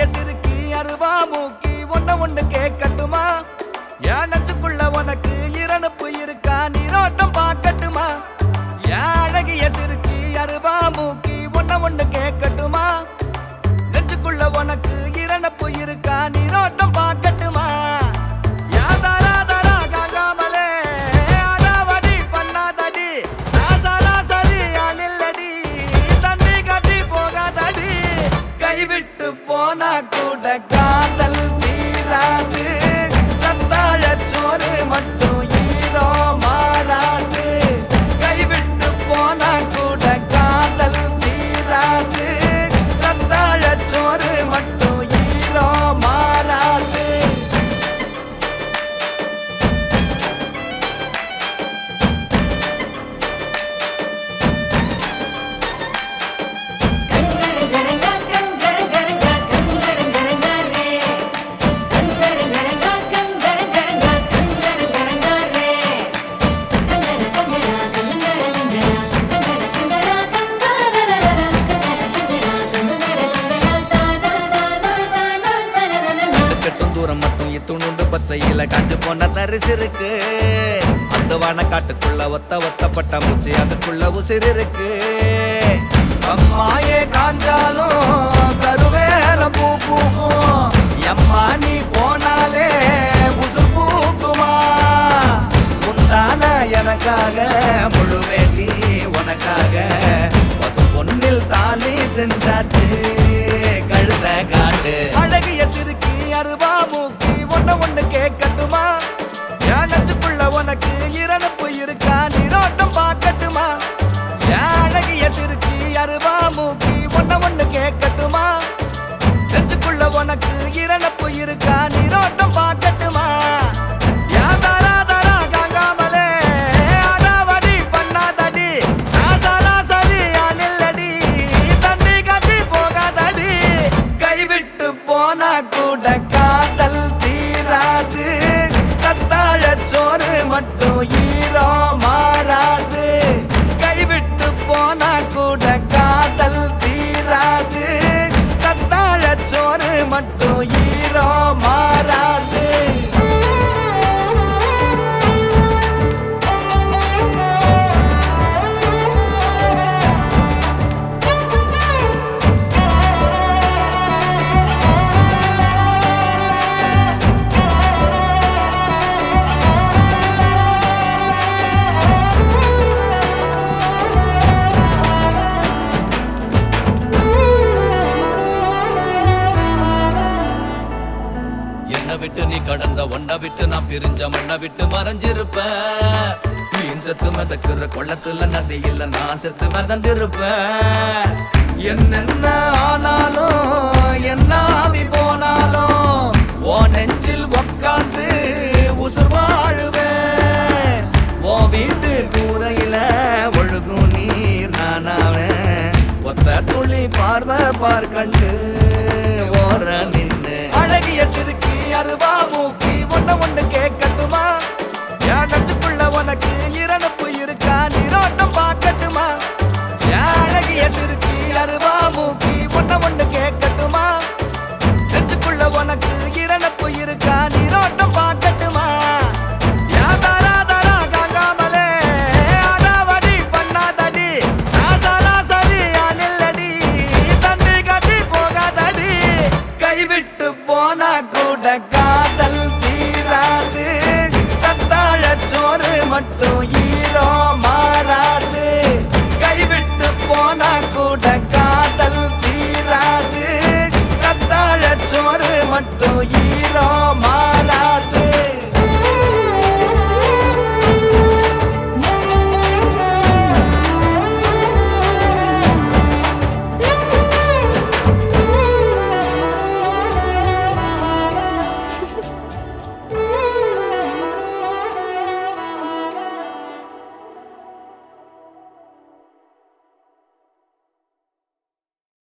சிறுக்கி அருவா மூக்கி ஒன்ன ஒண்ணு கேட்கட்டுமா என் நெஞ்சுக்குள்ள உனக்கு இரணுப்பு இருக்கா நீரோட்டம் பார்க்கட்டுமா என் அழகிய சிறுக்கி அருவா மூக்கி ஒன்ன ஒண்ணு கேட்கட்டுமா நெஞ்சுக்குள்ள உனக்கு இரணப்பு இருக்கா நீரோட்டம் பார்க்கட்டுமா யா தாரா தாரா காங்காமலே, அடாவடி பண்ணாதடி. ராசாலா சரி அணில்லடி, தண்ணி காட்டி போகாதடி. கைவிட்டு போனா கூட காதல் தீராது ரத்தாழச் சோறு மட்டும் ஈரோ மாறாது கைவிட்டு போனா கூட காதல் தீராது ரத்தாழச் சோறு மட்டும் ஈரோ மாறாது கட்டும் தூரம் மட்டும் இத்துணுண்டு பச்சையில காஞ்சு போன தரிசு இருக்கு அந்த காட்டுக்குள்ள ஒத்த ஒத்த பட்ட மூச்சு அதுக்குள்ள உசிறு இருக்கு அம்மாயே காஞ்சாலும் கருவேல பூ பூக்கும் எம்மா நீ போனாலே உசு பூக்குமா உண்டான எனக்காக முழு வேண்டி உனக்காக பசு பொன்னில் தாலி செஞ்சாச்சு கழுத காட்டு அழகிய சிறுக்கி அருவா மூக்கி ஒண்ணு ஒண்ணு கேட்கட்டுமா என் நெஞ்சுக்குள்ள உனக்கு இரணுப்பு இருக்கா நீரோட்டம் பார்க்கட்டுமா என் அழகிய சிறுக்கி அருவா மூக்கி ஒண்ணு ஒண்ணு கேட்கட்டுமா நெஞ்சுக்குள்ள உனக்கு இரணப்பு இருக்கா நீரோட்டம் பார்க்கட்டுமா யா தாரா தாரா காங்காமலே, அடாவடி பண்ணாதடி. ராசாலா சரி அணில்லடி, தண்ணி காட்டி போகாதடி. கைவிட்டு போனா கூட காதல் தீராது கத்தாழச் சோறு மட்டும் ஈரோ மாறாது கைவிட்டு போனா கூட காதல் தீராது கத்தாழச் சோறு மட்டும் ஈரோ மாறாது என்னை விட்டு நீ கடந்த ஒன்ன விட்டு நான் பிரிஞ்ச மண்ணை விட்டு மறைஞ்சிருப்பேன் மீன் செத்து மிதக்குற கொள்ளத்துல நதி இல்ல நான் செத்து மிதந்திருப்பேன் என்னென்ன ஆனாலும் என்ன ஆவி போனாலும் ஓ நெஞ்சில் உக்காந்து உசுர் வாழுவேன் ஓ வீட்டு கூரையில ஒழுகும் நீர் நானாவேன் ஒத்த துளி பார்வை பார் கண்டு ஓர நின்னு அழகிய சிறுக்கி அருவா மூக்கி ஒண்ணு ஒண்ணு கேட்கட்டுமா என் நெஞ்சுக்குள்ள உனக்கு இரண